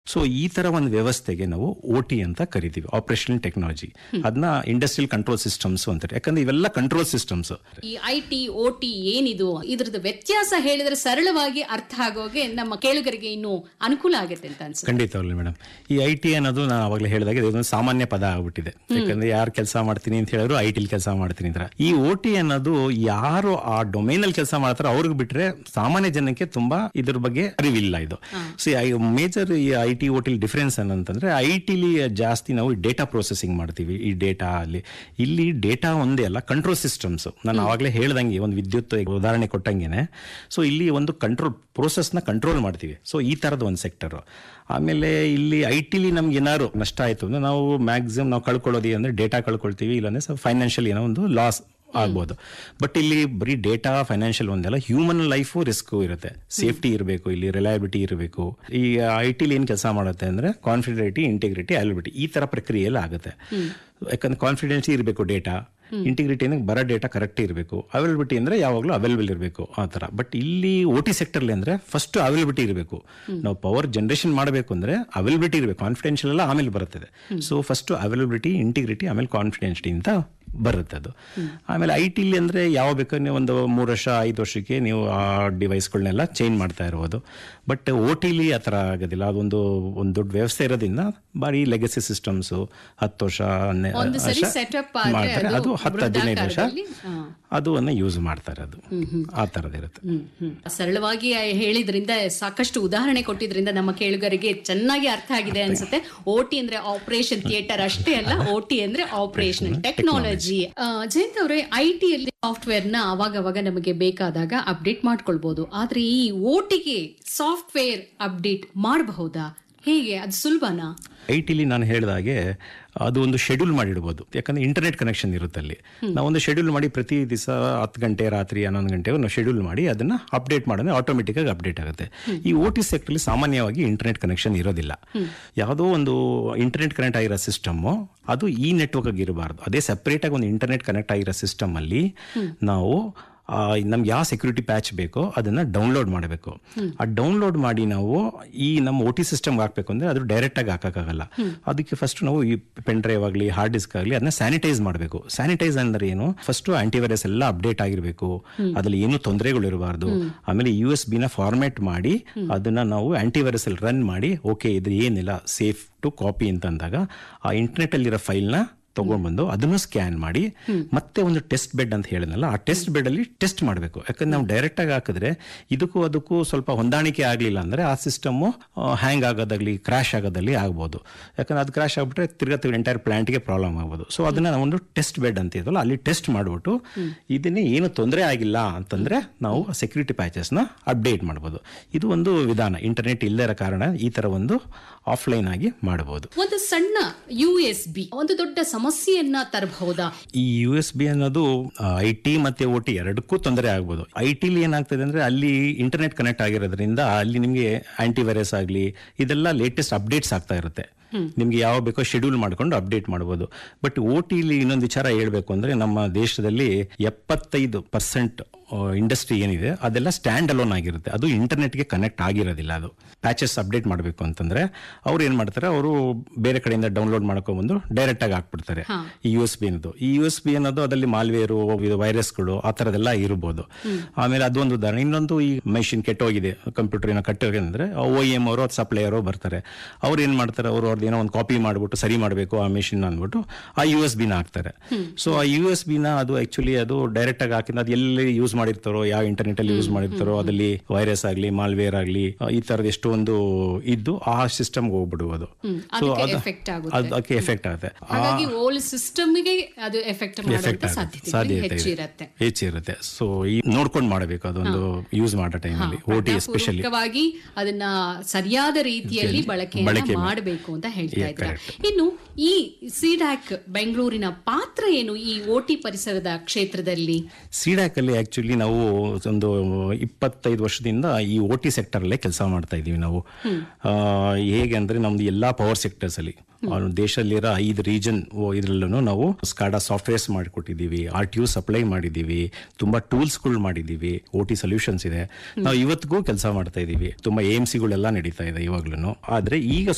So ಈ ತರ ಒಂದು ವ್ಯವಸ್ಥೆಗೆ ನಾವು ಓ ಟಿ ಅಂತ ಕರಿತೀವಿ ಆಪರೇಷನಲ್ ಟೆಕ್ನಾಲಜಿ ಅದನ್ನ ಇಂಡಸ್ಟ್ರಿಯಲ್ ಕಂಟ್ರೋಲ್ ಸಿಸ್ಟಮ್ಸ್ ಅಂತಾರೆ ಯಾಕಂದ್ರೆ ಇವೆಲ್ಲ ಕಂಟ್ರೋಲ್ ಸಿಸ್ಟಮ್ಸ್ ಈ ಐ ಟಿ ಓ ಟಿ ಏನಿದು ಇದ್ರದ್ದು ವ್ಯತ್ಯಾಸ ಹೇಳಿದ್ರೆ ಸರಳವಾಗಿ ಅರ್ಥ ಆಗೋಗೆ ನಮ್ಮ ಕೇಳುಗರಿಗೆ ಇನ್ನು ಅನುಕೂಲ ಆಗುತ್ತೆ ಅಂತ ಅನ್ಸುತ್ತೆ ಖಂಡಿತವಾಗ್ಲಿ ಮೇಡಮ್ ಈ ಐ ಟಿ ಅನ್ನೋದು ನಾನು ಅವಾಗಲೇ ಹೇಳಿದಾಗ ಇದೊಂದು ಸಾಮಾನ್ಯ ಪದ ಆಗ್ಬಿಟ್ಟಿದೆ ಯಾಕಂದ್ರೆ ಯಾರು ಕೆಲಸ ಮಾಡ್ತೀನಿ ಅಂತ ಹೇಳಿದ್ರು ಐ ಟಿಲಿ ಕೆಲಸ ಮಾಡ್ತೀನಿ ಅಂತ ಈ ಓ ಟಿ ಅನ್ನೋದು ಯಾರು ಆ ಡೊಮೈನ್ ಅಲ್ಲಿ ಕೆಲಸ ಮಾಡ್ತಾರೋ ಅವ್ರಿಗೆ ಬಿಟ್ರೆ ಸಾಮಾನ್ಯ ಜನಕ್ಕೆ ತುಂಬಾ ಇದ್ರ ಬಗ್ಗೆ ಅರಿವಿಲ್ಲ ಇದು ಸೊ ಮೇಜರ್ ಈ ಐ ಟಿ ಓ ಟಿಲ್ ಡಿಫ್ರೆನ್ಸ್ ಏನಂತಂದ್ರೆ ಐ ಟಿಲಿ ಜಾಸ್ತಿ ನಾವು ಡೇಟಾ ಪ್ರೊಸೆಸಿಂಗ್ ಮಾಡ್ತೀವಿ ಈ ಡೇಟಾ ಅಲ್ಲಿ ಇಲ್ಲಿ ಡೇಟಾ ಒಂದೇ ಅಲ್ಲ ಕಂಟ್ರೋಲ್ ಸಿಸ್ಟಮ್ಸ್ ನಾನು ಆವಾಗಲೇ ಹೇಳ್ದಂಗೆ ಒಂದು ವಿದ್ಯುತ್ ಉದಾಹರಣೆ ಕೊಟ್ಟಂಗೆನೆ ಸೊ ಇಲ್ಲಿ ಒಂದು ಕಂಟ್ರೋಲ್ ನ ಕಂಟ್ರೋಲ್ ಮಾಡ್ತೀವಿ ಸೊ ಈ ತರದ ಒಂದು ಸೆಕ್ಟರ್ ಆಮೇಲೆ ಇಲ್ಲಿ ಐ ಟಿಲಿ ನಮ್ಗೆ ಏನಾದ್ರು ನಷ್ಟ ಆಯ್ತು ಅಂದ್ರೆ ನಾವು ಮ್ಯಾಕ್ಸಿಮಮ್ ನಾವು ಕಳ್ಕೊಳ್ಳೋದು ಅಂದ್ರೆ ಡೇಟಾ ಕಳ್ಕೊಳ್ತೀವಿ ಇಲ್ಲಾಂದ್ರೆ ಸ್ವಲ್ಪ ಫೈನಾನ್ಷಿಯಲ್ ಏನೋ ಒಂದು ಲಾಸ್ ಆಗ್ಬೋದು ಬಟ್ ಇಲ್ಲಿ ಬರೀ ಡೇಟಾ ಫೈನಾನ್ಷಿಯಲ್ ಒಂದಲ್ಲ ಹ್ಯೂಮನ್ ಲೈಫು ರಿಸ್ಕ್ ಇರುತ್ತೆ ಸೇಫ್ಟಿ ಇರಬೇಕು ಇಲ್ಲಿ ರಿಲಯಬಿಲಿಟಿ ಇರಬೇಕು ಈ ಐ ಟಿಲಿ ಏನು ಕೆಲಸ ಮಾಡುತ್ತೆ ಅಂದ್ರೆ ಕಾನ್ಫಿಡೆಂಟಿ ಇಂಟಿಗ್ರಿಟಿ ಅವೈಲಬಿಲಿಟಿ ಈ ತರ ಪ್ರಕ್ರಿಯೆಯಲ್ಲಿ ಆಗುತ್ತೆ ಯಾಕಂದ್ರೆ ಕಾನ್ಫಿಡೆನ್ಸಿ ಇರಬೇಕು ಡೇಟಾ ಇಂಟಿಗ್ರಿಟಿ ಅಂದ್ರೆ ಬರೋ ಡೇಟಾ ಕರೆಕ್ಟ್ ಇರಬೇಕು ಅವೈಲಬಿಲಿಟಿ ಅಂದ್ರೆ ಯಾವಾಗಲೂ ಅವೈಲಬಲ್ ಇರಬೇಕು ಆ ಥರ ಬಟ್ ಇಲ್ಲಿ ಓ ಟಿ ಸೆಕ್ಟರ್ಲಿ ಅಂದ್ರೆ ಫಸ್ಟ್ ಅವೈಲಬಿಲಿಟಿ ಇರಬೇಕು ನಾವು ಪವರ್ ಜನರೇಷನ್ ಮಾಡಬೇಕು ಅಂದ್ರೆ ಅವೈಲಬಿಲಿಟಿ ಇರಬೇಕು ಕಾನ್ಫಿಡೆನ್ಷಿಯಲ್ ಎಲ್ಲ ಆಮೇಲೆ ಬರುತ್ತದೆ ಸೊ ಫಸ್ಟ್ ಅವೈಲಬಿಲಿಟಿ ಇಂಟಿಗ್ರಿಟಿ ಆಮೇಲೆ ಕಾನ್ಫಿಡೆನ್ಸಿಟಿ ಅಂತ ಬರುತ್ತೆ ಅದು ಆಮೇಲೆ ಐ ಟಿಲಿ ಅಂದ್ರೆ ಯಾವ ಬೇಕಾದ್ರೆ ನೀವು ಒಂದು ಮೂರು ವರ್ಷ ಐದು ವರ್ಷಕ್ಕೆ ನೀವು ಆ ಡಿವೈಸ್ಗಳನ್ನೆಲ್ಲ ಚೇಂಜ್ ಮಾಡ್ತಾ ಇರ್ಬೋದು ಬಟ್ ಓ ಟಿಲಿ ಆ ಥರ ಆಗೋದಿಲ್ಲ ಅದೊಂದು ಒಂದು ದೊಡ್ಡ ವ್ಯವಸ್ಥೆ ಇರೋದ್ರಿಂದ ಬಾರಿ ಲೆಗಸಿ ಸಿಸ್ಟಮ್ಸ್ ಹತ್ತು ವರ್ಷ ಹನ್ನೆ- ಒಂದು ಸರಿ ವರ್ಷ setup ಆದ್ರೆ ಮಾಡ್ತಾರೆ ಅದು ಅದು ಹತ್ತು ಹದಿನೈದು ವರ್ಷ ವೃತ್ತಾಕಾರದಲ್ಲಿ, ಹಾ. ಅದು ಯೂಸ್ ಮಾಡ್ತಾರೆ ಅದು ಆ ಥರದಿರುತ್ತೆ ಹ್ಮ್, ಹ್ಮ್. ಸರಳವಾಗಿ ಹೇಳಿದ್ರಿಂದ ಸಾಕಷ್ಟು ಉದಾಹರಣೆ ಕೊಟ್ಟಿದ್ರಿಂದ ನಮ್ಮ ಕೇಳುಗರಿಗೆ ಚೆನ್ನಾಗಿ ಅರ್ಥ ಆಗಿದೆ ಅನ್ಸುತ್ತೆ ಓಟಿ ಅಂದ್ರೆ ಆಪರೇಷನ್ ಥಿಯೇಟರ್ ಅಷ್ಟೇ ಅಲ್ಲ ಓಟಿ ಅಂದ್ರೆ ಆಪರೇಷನಲ್ ಟೆಕ್ನಾಲಜಿ ಜಯಂತ್ ಅವರೇ ಐ ಟಿಯಲ್ಲಿ ಸಾಫ್ಟ್ವೇರ್ ನ ಅವಾಗ ಅವಾಗ ನಮಗೆ ಬೇಕಾದಾಗ ಅಪ್ಡೇಟ್ ಮಾಡ್ಕೊಳ್ಬಹುದು ಆದ್ರೆ ಈ ಓಟಿಗೆ ಸಾಫ್ಟ್ವೇರ್ ಅಪ್ಡೇಟ್ ಮಾಡಬಹುದಾ ಹೇಗೆ ಅದು ಸುಲಭನಾ ಐ ಟಿಲಿ ನಾನು ಹೇಳಿದ ಹಾಗೆ ಅದು ಒಂದು ಶೆಡ್ಯೂಲ್ ಮಾಡಿಡ್ಬೋದು ಯಾಕಂದ್ರೆ ಇಂಟರ್ನೆಟ್ ಕನೆಕ್ಷನ್ ಇರುತ್ತೆ ಅಲ್ಲಿ ನಾವೊಂದು ಶೆಡ್ಯೂಲ್ ಮಾಡಿ ಪ್ರತಿ ದಿವಸ ಹತ್ತು ಗಂಟೆ ರಾತ್ರಿ ಹನ್ನೊಂದು ಗಂಟೆ ನಾವು ಶೆಡ್ಯೂಲ್ ಮಾಡಿ ಅದನ್ನ ಅಪ್ಡೇಟ್ ಮಾಡಿದ್ರೆ ಆಟೋಮೆಟಿಕ್ ಆಗಿ ಅಪ್ಡೇಟ್ ಆಗುತ್ತೆ ಈ ಓ ಟಿ ಸೆಕ್ಟರ್ಲಿ ಸಾಮಾನ್ಯವಾಗಿ ಇಂಟರ್ನೆಟ್ ಕನೆಕ್ಷನ್ ಇರೋದಿಲ್ಲ ಯಾವುದೋ ಒಂದು ಇಂಟರ್ನೆಟ್ ಕನೆಕ್ಟ್ ಆಗಿರೋ ಸಿಸ್ಟಮ್ ಅದು ಈ ನೆಟ್ವರ್ಕ್ ಆಗಿ ಇರಬಾರ್ದು ಅದೇ ಸೆಪರೇಟ್ ಆಗಿ ಒಂದು ಇಂಟರ್ನೆಟ್ ಕನೆಕ್ಟ್ ಆಗಿರೋ ಸಿಸ್ಟಮ್ ಅಲ್ಲಿ ನಾವು ಆ, ನಮ್ಗೆ ಯಾವ ಸೆಕ್ಯೂರಿಟಿ ಪ್ಯಾಚ್ ಬೇಕೋ ಅದನ್ನ ಡೌನ್ಲೋಡ್ ಮಾಡಬೇಕು ಆ ಡೌನ್ಲೋಡ್ ಮಾಡಿ ನಾವು ಈ ನಮ್ಮ ಓ ಟಿ ಸಿಸ್ಟಮ್ಗೆ ಹಾಕ್ಬೇಕು ಅಂದ್ರೆ ಅದು ಡೈರೆಕ್ಟ್ ಆಗಿ ಹಾಕಕ್ಕಾಗಲ್ಲ ಅದಕ್ಕೆ ಫಸ್ಟ್ ನಾವು ಈ ಪೆನ್ ಡ್ರೈವ್ ಆಗಲಿ ಹಾರ್ಡ್ ಡಿಸ್ಕ್ ಆಗಲಿ ಅದನ್ನ ಸ್ಯಾನಿಟೈಸ್ ಮಾಡಬೇಕು ಸ್ಯಾನಿಟೈಸ್ ಅಂದ್ರೆ ಏನು ಫಸ್ಟ್ ಆಂಟಿವೈರಸ್ ಎಲ್ಲ ಅಪ್ಡೇಟ್ ಆಗಿರಬೇಕು ಅದ್ರಲ್ಲಿ ಏನು ತೊಂದರೆಗಳು ಇರಬಾರ್ದು ಆಮೇಲೆ ಯು ಎಸ್ ಬಿನ ಫಾರ್ಮ್ಯಾಟ್ ಮಾಡಿ ಅದನ್ನ ನಾವು ಆಂಟಿವೈರಸ್ ಅಲ್ಲಿ ರನ್ ಮಾಡಿ ಓಕೆ ಇದು ಏನಿಲ್ಲ ಸೇಫ್ ಟು ಕಾಪಿ ಅಂತ ಅಂದಾಗ ಆ ಇಂಟರ್ನೆಟ್ ಅಲ್ಲಿರೋ ಫೈಲ್ನ ತಗೊಂಡ್ ಬಂದು ಅದನ್ನು ಸ್ಕ್ಯಾನ್ ಮಾಡಿ ಮತ್ತೆ ಒಂದು ಟೆಸ್ಟ್ ಬೆಡ್ ಅಂತ ಹೇಳಿದ್ನಲ್ಲ ಆ ಟೆಸ್ಟ್ ಬೆಡ್ ಅಲ್ಲಿ ಟೆಸ್ಟ್ ಮಾಡಬೇಕು ಯಾಕಂದ್ರೆ ನಾವು ಡೈರೆಕ್ಟ್ ಆಗಿ ಹಾಕಿದ್ರೆ ಇದಕ್ಕೂ ಅದಕ್ಕೂ ಸ್ವಲ್ಪ ಹೊಂದಾಣಿಕೆ ಆಗಲಿಲ್ಲ ಅಂದ್ರೆ ಆ ಸಿಸ್ಟಮ್ ಹ್ಯಾಂಗ್ ಆಗೋದಾಗ್ಲಿ ಕ್ರಾಶ್ ಆಗೋದಲ್ಲಿ ಆಗ್ಬೋದು ಯಾಕಂದ್ರೆ ಅದು ಕ್ರಾಶ್ ಆಗ್ಬಿಟ್ರೆ ತಿರ್ಗಾ ಎಂಟೈರ್ ಪ್ಲಾಂಟ್ಗೆ ಪ್ರಾಬ್ಲಮ್ ಆಗ್ಬೋದು ಸೊ ಅದನ್ನ ನಾವು ಒಂದು ಟೆಸ್ಟ್ ಬೆಡ್ ಅಂತ ಇದಲ್ಲ ಅಲ್ಲಿ ಟೆಸ್ಟ್ ಮಾಡ್ಬಿಟ್ಟು ಇದನ್ನೇ ಏನು ತೊಂದರೆ ಆಗಿಲ್ಲ ಅಂತಂದ್ರೆ ನಾವು ಸೆಕ್ಯೂರಿಟಿ ಪ್ಯಾಚಸ್ನ ಅಪ್ಡೇಟ್ ಮಾಡ್ಬೋದು ಇದು ಒಂದು ವಿಧಾನ ಇಂಟರ್ನೆಟ್ ಇಲ್ಲದೇ ಇರೋ ಕಾರಣ ಈ ತರ ಒಂದು ಆಫ್ಲೈನ್ ಆಗಿ ಮಾಡಬಹುದು ಒಂದು ಸಣ್ಣ ಯು ಎಸ್ ಬಿ ಒಂದು ದೊಡ್ಡ ಸಮಸ್ಯೆಯನ್ನ ತರಬಹುದಾ ಈ ಯು ಎಸ್ ಬಿ ಅನ್ನೋದು ಐ ಟಿ ಮತ್ತೆ ಓ ಟಿ ಎರಡಕ್ಕೂ ತೊಂದರೆ ಆಗ್ಬೋದು ಐ ಟಿಲಿ ಏನಾಗ್ತದೆ ಅಂದ್ರೆ ಅಲ್ಲಿ ಇಂಟರ್ನೆಟ್ ಕನೆಕ್ಟ್ ಆಗಿರೋದ್ರಿಂದ ಅಲ್ಲಿ ನಿಮಗೆ ಆಂಟಿವೈರಸ್ ಆಗಲಿ ಇದೆಲ್ಲ ಲೇಟೆಸ್ಟ್ ಅಪ್ಡೇಟ್ಸ್ ಆಗ್ತಾ ಇರುತ್ತೆ ನಿಮ್ಗೆ ಯಾವ ಬೇಕೋ ಶೆಡ್ಯೂಲ್ ಮಾಡ್ಕೊಂಡು ಅಪ್ಡೇಟ್ ಮಾಡ್ಬೋದು ಬಟ್ ಓ ಟಿಲಿ ಇನ್ನೊಂದು ವಿಚಾರ ಹೇಳ್ಬೇಕು ಅಂದ್ರೆ ನಮ್ಮ ದೇಶದಲ್ಲಿ ಎಪ್ಪತ್ತೈದು ಪರ್ಸೆಂಟ್ ಇಂಡಸ್ಟ್ರಿ ಏನಿದೆ ಅದೆಲ್ಲ ಸ್ಟ್ಯಾಂಡ್ ಅಲೋನ್ ಆಗಿರುತ್ತೆ ಅದು ಇಂಟರ್ನೆಟ್ಗೆ ಕನೆಕ್ಟ್ ಆಗಿರೋದಿಲ್ಲ ಅದು ಪ್ಯಾಚಸ್ ಅಪ್ಡೇಟ್ ಮಾಡಬೇಕು ಅಂತಂದ್ರೆ ಅವ್ರು ಏನ್ ಮಾಡ್ತಾರೆ ಅವರು ಬೇರೆ ಕಡೆಯಿಂದ ಡೌನ್ಲೋಡ್ ಮಾಡ್ಕೊಂಡ್ಬಂದು ಡೈರೆಕ್ಟ್ ಆಗಿ ಹಾಕ್ಬಿಡ್ತಾರೆ ಈ ಯು ಎಸ್ ಬಿ ಅನ್ನೋದು ಈ ಯು ಎಸ್ ಬಿ ಅನ್ನೋದು ಅದರಲ್ಲಿ ಮಾಲ್ವೇರು ವೈರಸ್ಗಳು ಆ ಥರದ್ದೆಲ್ಲ ಇರ್ಬೋದು ಆಮೇಲೆ ಅದೊಂದು ಉದಾಹರಣೆ ಇನ್ನೊಂದು ಈ ಮೆಷಿನ್ ಕೆಟ್ಟೋಗಿದೆ ಕಂಪ್ಯೂಟರ್ ಏನೋ ಕಟ್ಟೋಗಿದೆ ಅಂದ್ರೆ ಓ ಎಮ್ ಅವರು ಸಪ್ಲೈಯರು ಬರ್ತಾರೆ ಅವ್ರು ಏನ್ ಮಾಡ್ತಾರೆ ಅವರು ಅವ್ರದ್ದು ಏನೋ ಒಂದು ಕಾಪಿ ಮಾಡ್ಬಿಟ್ಟು ಸರಿ ಮಾಡಬೇಕು ಆ ಮೆಷಿನ್ ಅಂದ್ಬಿಟ್ಟು ಆ ಯು ಎಸ್ ಬಿನ ಹಾಕ್ತಾರೆ ಸೊ ಆ ಯು ಎಸ್ ಬಿನ ಅದು ಆಕ್ಚುಲಿ ಅದು ಡೈರೆಕ್ಟ್ ಆಗಿ ಹಾಕಿದ ಅದು ಎಲ್ಲಿ ಯೂಸ್ ಮಾಡಿರ್ತಾರೋ ಯಾವ ಇಂಟರ್ನೆಟ್ ಅಲ್ಲಿ ಯೂಸ್ ಮಾಡಿರ್ತಾರೋ ಅದಲ್ಲಿ ವೈರಸ್ ಆಗಲಿ ಮಾಲ್ವೇರ್ ಆಗಲಿ ಈ ತರದ ಎಷ್ಟೊಂದು ಇದ್ದು ಆ ಸಿಸ್ಟಮ್ಗೆ ಹೋಗ್ಬಿಡುವುದು ಸೊ ಅದಕ್ಕೆ ಅದು ಎಫೆಕ್ಟ್ ಆಗುತ್ತೆ ಅದಕ್ಕೆ ಎಫೆಕ್ಟ್ ಆಗುತ್ತೆ ಆ ಹಾಗಾಗಿ ಓಲ್ ಸಿಸ್ಟಮ್ಗೆ ಅದು ಎಫೆಕ್ಟ್ ಎಫೆಕ್ಟ್ ಮಾಡುವಂತ ಆಗುತ್ತೆ ಸಾಧ್ಯತೆ ಸಾಧ್ಯತೆ ಹೆಚ್ಚಿರತ್ತೆ ಇದೆ ಹೆಚ್ಚಿರುತ್ತೆ ಸೊ ಈ ನೋಡ್ಕೊಂಡು ಮಾಡಬೇಕು ಅದೊಂದು ಯೂಸ್ ಮಾಡೋ ಟೈಮಲ್ಲಿ ಓ ಟಿ ಎಸ್ಪೆಷಲಿ ಪೂರ್ವಕವಾಗಿ ಅದನ್ನ ಸರಿಯಾದ ರೀತಿಯಲ್ಲಿ ಬಳಕೆಯನ್ನ ಬಳಕೆ ಮಾಡಿ. ಮಾಡಬೇಕು ಅಂತ ಹೇಳ್ತಾ Yeah, ಇದ್ರ correct. ಇನ್ನು ಈ ಸಿಡ್ಯಾಕ್ ಬೆಂಗಳೂರಿನ ಪಾತ್ರ ಏನು ಈ ಓಟಿ ಪರಿಸರದ ಕ್ಷೇತ್ರದಲ್ಲಿ ಸಿಡಾಕ್ ಅಲ್ಲಿ ಆಕ್ಚುಲಿ ನಾವು ಒಂದು ಇಪ್ಪತ್ತೈದು ವರ್ಷದಿಂದ ಈ ಓ ಟಿ ಸೆಕ್ಟರ್ ಅಲ್ಲೇ ಕೆಲಸ ಮಾಡ್ತಾ ಇದೀವಿ ನಾವು ಆ, ಹೇಗೆ ಅಂದ್ರೆ ನಮ್ದು ಎಲ್ಲಾ ಪವರ್ ಸೆಕ್ಟರ್ಸ್ ಅಲ್ಲಿ ಆ, ದೇಶದಲ್ಲಿರೋ ಐದು ರೀಜನ್ ಇದ್ರಲ್ಲೂ ನಾವು ಸ್ಕಾಡಾ ಸಾಫ್ಟ್ವೇರ್ಸ್ ಮಾಡಿಕೊಟ್ಟಿದ್ದೀವಿ ಆರ್ ಟಿ ಯು ಸಪ್ಲೈ ಮಾಡಿದ್ದೀವಿ ತುಂಬಾ ಟೂಲ್ಸ್ಗಳು ಮಾಡಿದ್ದೀವಿ ಓ ಟಿ ಸೊಲ್ಯೂಷನ್ಸ್ ಇದೆ ನಾವು ಇವತ್ತಿಗೂ ಕೆಲಸ ಮಾಡ್ತಾ ಇದೀವಿ ತುಂಬಾ ಎ ಎಂ ಸಿಗಳೆಲ್ಲ ನಡೀತಾ ಇದೆ ಇವಾಗ್ಲೂ ಆದ್ರೆ ಈಗ